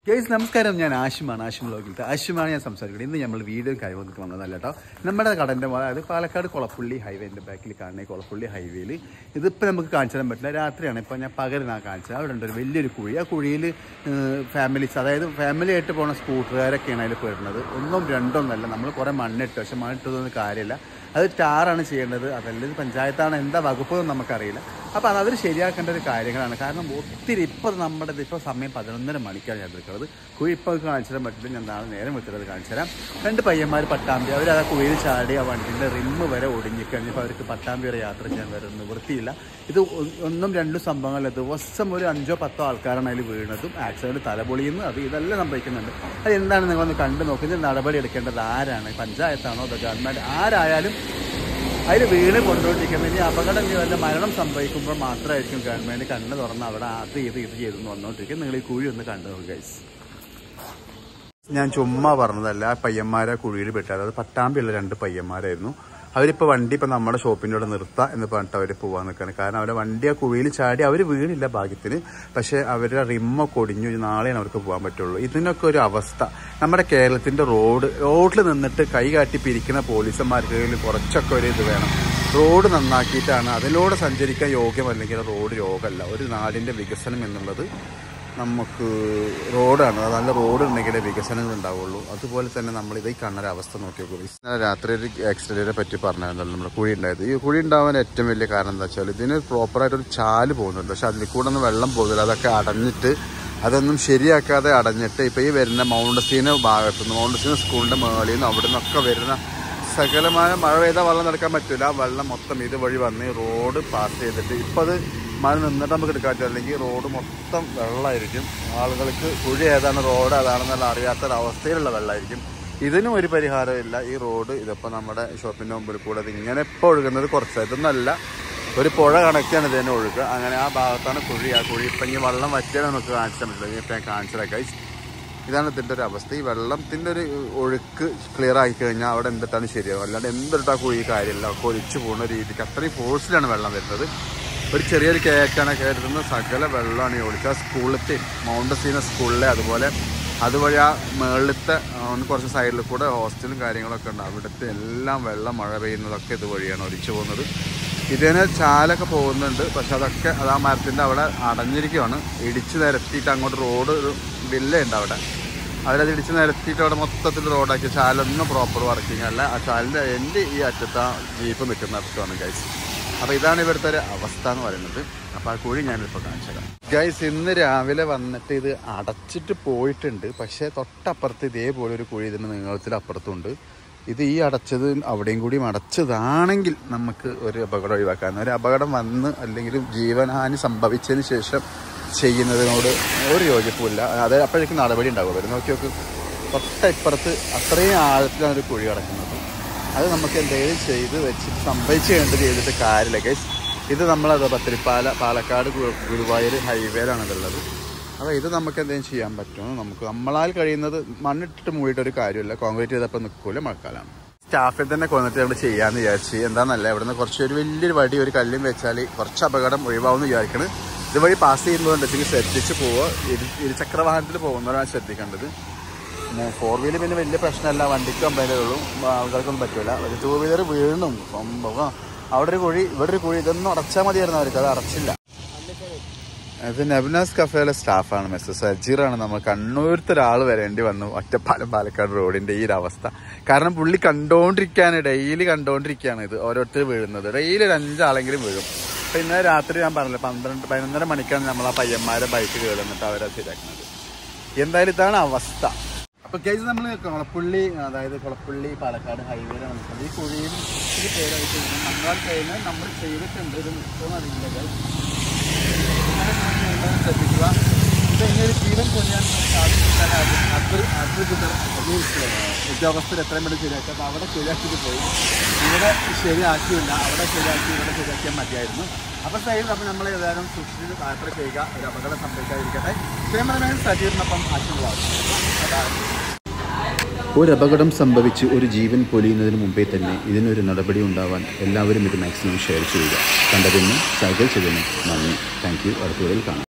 Guys നമസ്കാരം ഞാൻ ആഷിമാണ് Hashim ലോകിലത്തെ ആഷിമാണ് ഞാൻ സംസാരിക്കുന്നത് ഇന്ന് നമ്മൾ വീഡിയോ കാര്യം വന്നിട്ട് വന്നതല്ല കേട്ടോ നമ്മുടെ കടൻ്റെ അതായത് പാലക്കാട് കുളപ്പള്ളി ഹൈവേൻ്റെ ബാക്കിൽ കാണുന്ന ഈ കുളപ്പള്ളി ഹൈവേയിൽ ഇതിപ്പോൾ നമുക്ക് കാണിച്ചു തരാൻ പറ്റില്ല രാത്രിയാണ് ഇപ്പോൾ ഞാൻ പകലിനാണ് കാണിച്ചത് അവിടെ ഉണ്ട് ഒരു വലിയൊരു കുഴി ആ കുഴിയിൽ ഫാമിലീസ് അതായത് ഫാമിലി ആയിട്ട് പോകുന്ന സ്കൂട്ടറുകാരൊക്കെയാണ് അതിൽ പെടുന്നത് ഒന്നും രണ്ടൊന്നല്ല നമ്മൾ കുറേ മണ്ണിട്ട് പക്ഷെ മണ്ണിട്ടതൊന്നും കാര്യമില്ല അത് ടാറാണ് ചെയ്യേണ്ടത് അതല്ല ഇത് പഞ്ചായത്താണ് എന്താ വകുപ്പ് എന്ന് നമുക്കറിയില്ല അപ്പോൾ അത് അവർ ശരിയാക്കേണ്ട ഒരു കാര്യങ്ങളാണ് കാരണം ഒത്തിരി ഇപ്പോൾ നമ്മുടെ ഇപ്പോൾ സമയം പതിനൊന്നര മണിക്കാണ് ഞാൻ എടുക്കുന്നത് കുഴി ഇപ്പോൾ കാണിച്ചു തരാൻ പറ്റില്ല ഞാൻ നാളെ നേരം വിളിച്ചിട്ട് കാണിച്ചു തരാം രണ്ട് പയ്യന്മാർ പട്ടാമ്പി അവർ ആ കുഴിയിൽ ചാടി ആ വണ്ടിൻ്റെ റിമ്മ് വരെ ഒടിഞ്ഞിക്കഴിഞ്ഞപ്പോൾ അവർക്ക് പട്ടാമ്പി വരെ യാത്ര ചെയ്യാൻ വരെ നിവൃത്തിയില്ല ഇത് ഒ- ഒന്നും രണ്ടും സംഭവങ്ങളല്ല ദിവസം ഒരു അഞ്ചോ പത്തോ ആൾക്കാരാണ് അതിൽ വീണതും ആക്സിഡൻറ്റ് തലപൊളിയുന്നു അത് ഇതെല്ലാം സംഭവിക്കുന്നുണ്ട് അത് എന്താണ് നിങ്ങളൊന്ന് കണ്ടു നോക്കുന്നത് നടപടി എടുക്കേണ്ടത് ആരാണ് പഞ്ചായത്താണോ അതോ ഗവൺമെൻറ് ആരായാലും അതിൽ വീണ് കൊണ്ടുകൊണ്ടിരിക്കുന്നത് ഇനി അപകടം ഇനി വല്ല മരണം സംഭവിക്കുമ്പോൾ മാത്രമായിരിക്കും ഗവൺമെൻറ് കണ്ണ് തുറന്ന് അവിടെ അത് ഇത് ഇത് ചെയ്തു വന്നുകൊണ്ടിരിക്കും നിങ്ങൾ ഈ കുഴി ഒന്ന് കണ്ടു നോക്കുക ഗൈസ് ഞാൻ ചുമ്മാ പറഞ്ഞതല്ല ആ പയ്യന്മാരെ കുഴിയിൽ പെട്ടത് അത് പട്ടാമ്പിയുള്ള രണ്ട് പയ്യന്മാരായിരുന്നു അവരിപ്പോൾ വണ്ടി ഇപ്പം നമ്മുടെ ഷോപ്പിൻ്റെ അവിടെ നിർത്താം എന്ന് പറഞ്ഞിട്ട് അവർ പോകാൻ നിൽക്കുകയാണ് കാരണം അവരുടെ വണ്ടി ആ കുഴിയിൽ ചാടി അവർ വീണില്ല ഭാഗ്യത്തിന് പക്ഷേ അവരുടെ റിമ്മൊക്കെ ഒടിഞ്ഞു ഇനി നാളെയാണ് അവർക്ക് പോകാൻ പറ്റുള്ളൂ ഇതിനൊക്കെ ഒരു അവസ്ഥ നമ്മുടെ കേരളത്തിൻ്റെ റോഡ് റോഡിൽ നിന്നിട്ട് കൈ കാട്ടി പിരിക്കുന്ന പോലീസന്മാർക്ക് കയ്യിൽ കുറച്ചൊക്കെ ഒരു ഇത് വേണം റോഡ് നന്നാക്കിയിട്ടാണ് അതിലൂടെ സഞ്ചരിക്കാൻ യോഗ്യമല്ലെങ്കിൽ റോഡ് യോഗമല്ല ഒരു നാടിൻ്റെ വികസനം എന്നുള്ളത് നമുക്ക് റോഡാണ് അത് നല്ല റോഡ് ഉണ്ടെങ്കിലേ വികസനങ്ങൾ ഉണ്ടാവുള്ളൂ അതുപോലെ തന്നെ നമ്മൾ ഇതേ കാണുന്ന അവസ്ഥ നോക്കി നോക്കൂ ഇന്നലെ രാത്രി ഒരു ആക്സിഡന്റിനെ പറ്റി പറഞ്ഞായിരുന്നല്ലോ നമ്മുടെ കുഴി ഉണ്ടായത് ഈ കുഴി ഉണ്ടാവാൻ ഏറ്റവും വലിയ കാരണം എന്താ വെച്ചാൽ ഇതിന് പ്രോപ്പറായിട്ട് ഒരു ചാല് പോകുന്നുണ്ട് പക്ഷെ അതിൽ കൂടെ ഒന്നും വെള്ളം പോകുന്നില്ല അതൊക്കെ അടഞ്ഞിട്ട് അതൊന്നും ശരിയാക്കാതെ അടഞ്ഞിട്ട് ഇപ്പൊ ഈ വരുന്ന മൗണ്ടസീന ഭാഗത്തുനിന്ന് മൗണ്ടസീന സ്കൂളിന്റെ മേളിൽ നിന്ന് അവിടെ നിന്നൊക്കെ വരുന്ന സകലമായ മഴ പെയ്താൽ വെള്ളം നടക്കാൻ പറ്റില്ല ആ വെള്ളം മൊത്തം ഇതുവഴി വന്ന് ഈ റോഡ് പാസ് ചെയ്തിട്ട് ഇപ്പം അത് മഴ നിന്നിട്ട് നമുക്ക് എടുക്കാൻ പറ്റില്ല അല്ലെങ്കിൽ റോഡ് മൊത്തം വെള്ളമായിരിക്കും ആളുകൾക്ക് കുഴി ഏതാണ് റോഡ് ഏതാണെന്നുള്ള അറിയാത്തൊരവസ്ഥയിലുള്ള വെള്ളമായിരിക്കും ഇതിനും ഒരു പരിഹാരമില്ല ഈ റോഡ് ഇതിപ്പോൾ നമ്മുടെ ഷോപ്പിൻ്റെ മുമ്പിൽ കൂടെ ഇത് ഇങ്ങനെ ഇപ്പോൾ ഒഴുകുന്നത് കുറച്ച് ഇതൊന്നല്ല ഒരു പുഴ കണക്കാണ് ഇതിനെ ഒഴുകുക അങ്ങനെ ആ ഭാഗത്താണ് കുഴി ആ കുഴി ഇപ്പം ഈ വെള്ളം വറ്റിയാൽ നമുക്ക് കാണിച്ചാൽ പറ്റില്ല ഇപ്പം ഞാൻ കാണിച്ചതൊക്കെ ഇതാണ് ഇതിൻ്റെ ഒരു അവസ്ഥ ഈ വെള്ളത്തിൻ്റെ ഒരു ഒഴുക്ക് ക്ലിയർ ആയി കഴിഞ്ഞാൽ അവിടെ എന്തിട്ടാണ് ശരിയാവും അല്ലാണ്ട് എന്തിട്ടാ കുഴി കാര്യമില്ല ഒക്കെ ഒലിച്ചു പോകുന്ന രീതിക്ക് അത്രയും ഫോഴ്സിലാണ് വെള്ളം വരുന്നത് ഒരു ചെറിയൊരു കേക്കാണ് കയറ്റുന്ന സകല വെള്ളമാണ് ഈ ഒളിച്ചത് ആ സ്കൂളിലത്തെ മൗണ്ട് സീന സ്കൂളിലെ അതുപോലെ അതുവഴി ആ മേളിലത്തെ ആ, ഒന്ന് കുറച്ച് സൈഡിൽ കൂടെ ഹോസ്റ്റലും കാര്യങ്ങളൊക്കെ ഉണ്ട് അവിടുത്തെ എല്ലാം വെള്ളം മഴ പെയ്യുന്നതൊക്കെ ഇതുവഴിയാണ് ഒലിച്ചു പോകുന്നത് ഇതിന് ചാലൊക്കെ പോകുന്നുണ്ട് പക്ഷെ അതൊക്കെ അത് ആ മരത്തിൻ്റെ അവിടെ അടഞ്ഞിരിക്കുകയാണ് ഇടിച്ച് നിരത്തിയിട്ട് അങ്ങോട്ട് റോഡ് ഒരു വില്ലയുണ്ട് അവിടെ അവരത് ഇടിച്ച് നിരത്തിയിട്ട് അവിടെ മൊത്തത്തിൽ റോഡാക്കി ചാലൊന്നും പ്രോപ്പർ വർക്കിംഗ് അല്ല ആ ചാലിൻ്റെ എൻ്റെ ഈ അറ്റത്ത് ആ ജീപ്പ് നിൽക്കുന്ന അർത്ഥമാണ് ഗൈസ് അപ്പോൾ ഇതാണ് ഇവിടുത്തെ ഒരു അവസ്ഥ എന്ന് പറയുന്നത് അപ്പോൾ ആ കുഴി ഞാനിപ്പോൾ കാണിച്ചുതരാം ഗൈസ് ഇന്ന് രാവിലെ വന്നിട്ട് ഇത് അടച്ചിട്ട് പോയിട്ടുണ്ട് പക്ഷേ തൊട്ടപ്പുറത്ത് ഇതേപോലെ ഒരു കുഴി ഇതിൻ്റെ നീളത്തിൽ അപ്പുറത്തുണ്ട് ഇത് ഈ അടച്ചത് അവിടെയും കൂടിയും അടച്ചതാണെങ്കിൽ നമുക്ക് ഒരു അപകടം ഒഴിവാക്കാം ഒരു അപകടം വന്ന് അല്ലെങ്കിൽ ജീവനഹാനി സംഭവിച്ചതിന് ശേഷം ചെയ്യുന്നതിനോട് ഒരു യോജിപ്പുമില്ല അത് അപ്പോഴേക്കും നടപടി ഉണ്ടാകും അവർ നോക്കി നോക്ക് തൊട്ട ഇപ്പുറത്ത് അത്രയും ആഴത്തിലാണ് ഒരു കുഴി കിടക്കുന്നത് അത് നമുക്ക് എന്തെങ്കിലും ചെയ്ത് വെച്ചിട്ട് സംഭവിച്ച് കഴിഞ്ഞിട്ട് ചെയ്തിട്ട് കാര്യമില്ല ഗൈസ് ഇത് നമ്മളത് പത്തിരിപ്പാല പാലക്കാട് ഗു- ഗുരുവായൂർ ഹൈവേയിലാണ് ഇതുള്ളത് അപ്പോൾ ഇത് നമുക്ക് എന്തെങ്കിലും ചെയ്യാൻ പറ്റുമോ നമുക്ക് നമ്മളാൽ കഴിയുന്നത് മണ്ണിട്ടിട്ട് മൂടിയിട്ട് ഒരു കാര്യമില്ല കോൺക്രീറ്റ് ചെയ്തപ്പോൾ നിൽക്കൂല മഴക്കാലമാണ് സ്റ്റാഫിൽ തന്നെ കൊന്നിട്ട് ഇവിടെ ചെയ്യാമെന്ന് വിചാരിച്ച് എന്താണെന്നല്ല ഇവിടുന്ന് കുറച്ച് ഒരു വലിയൊരു വടി ഒരു കല്ലും വെച്ചാൽ കുറച്ച് അപകടം ഒഴിവാകുമെന്ന് വിചാരിക്കണം ഇതുവഴി പാസ് ചെയ്യുന്നതുകൊണ്ട് വെച്ചെങ്കിൽ ശ്രദ്ധിച്ച് പോവുക ഇരു ഇരുചക്ര വാഹനത്തിൽ പോകുന്നവരാണ് ശ്രദ്ധിക്കേണ്ടത് പിന്നെ ഫോർ വീലർ പിന്നെ വലിയ പ്രശ്നമല്ല വണ്ടിക്ക് കംപ്ലൈൻറ്റേ ഉള്ളൂ ആൾക്കാർക്കൊന്നും പറ്റില്ല ഒരു ടൂ വീലർ വീണും സംഭവം അവിടെ ഒരു കുഴി ഇവിടെ ഒരു കുഴി ഇതൊന്നും അടച്ചാൽ മതിയായിരുന്നു അവർക്ക് അത് അടച്ചില്ല അത് നബ്നാസ് കഫേയിലെ സ്റ്റാഫാണ് മിസ്റ്റർ സജീറാണ് നമ്മൾ കണ്ണൂരത്തെ ഒരാൾ വരേണ്ടി വന്നു ഒറ്റപ്പാലം പാലക്കാട് റോഡിന്റെ ഈ ഒരു അവസ്ഥ കാരണം പുള്ളി കണ്ടോണ്ടിരിക്കാണ് ഡെയിലി കണ്ടോണ്ടിരിക്കുകയാണ് ഇത് ഓരോരുത്തർ വീഴുന്നത് ഡെയിലി ഒരു അഞ്ചാളെങ്കിലും വീഴും അപ്പൊ ഇന്നലെ രാത്രി ഞാൻ പറഞ്ഞില്ല പന്ത്രണ്ട് പതിനൊന്നര മണിക്കാണ് നമ്മൾ ആ പയ്യന്മാരെ ബൈക്ക് കയറുന്നിട്ട് അവരെ ശരിയാക്കുന്നത് എന്തായാലും ഇതാണ് അവസ്ഥ അപ്പൊ കേസ് നമ്മൾ കുളപ്പള്ളി അതായത് കുളപ്പള്ളി പാലക്കാട് ഹൈവേയിലാണ് നിൽക്കുന്നത് ഈ കുഴിയിൽ ഇത്തിരി പേരായിട്ട് നമ്മളാൽ കഴിയുന്നത് നമ്മൾ ചെയ്തിട്ടുണ്ട് ഇത് നിൽക്കുമെന്ന് അറിയില്ല guys. ഇങ്ങനെ നമ്മൾ ചെയ്യേണ്ടത് ശ്രദ്ധിക്കുക ഇത് ഇങ്ങനെ ഒരു ജീവൻ കൊല്ലാൻ സാധിച്ചാൽ അത് അത് അധികൃതർ ഈ ഉദ്യോഗസ്ഥർ എത്രയും വേണ്ടി ശരിയാക്കി അപ്പോൾ അവിടെ ശരിയാക്കിയിട്ട് പോയി ഇവിടെ ശരിയാക്കിയില്ല അവിടെ ശരിയാക്കി ഇവിടെ ശരിയാക്കിയാൽ മതിയായിരുന്നു അപ്പോൾ സൈഡിൽ അപ്പോൾ നമ്മൾ ഏതായാലും സൂക്ഷിച്ച് യാത്ര ചെയ്യുക ഒരു അപകടം സംഭവിക്കാതിരിക്കട്ടെ ക്യാമറമാൻ സജീറിനൊപ്പം ആശുപത്രി അതാണ് ഒരു അപകടം സംഭവിച്ച് ഒരു ജീവൻ പൊലിയുന്നതിന് മുമ്പേ തന്നെ ഇതിനൊരു നടപടി ഉണ്ടാവാൻ എല്ലാവരും ഇത് മാക്സിമം ഷെയർ ചെയ്യുക കണ്ടതിന് സൈക്കിൾ ചെയ്തതിന് നന്ദി താങ്ക് യു അടുത്ത വീഡിയോയിൽ കാണാം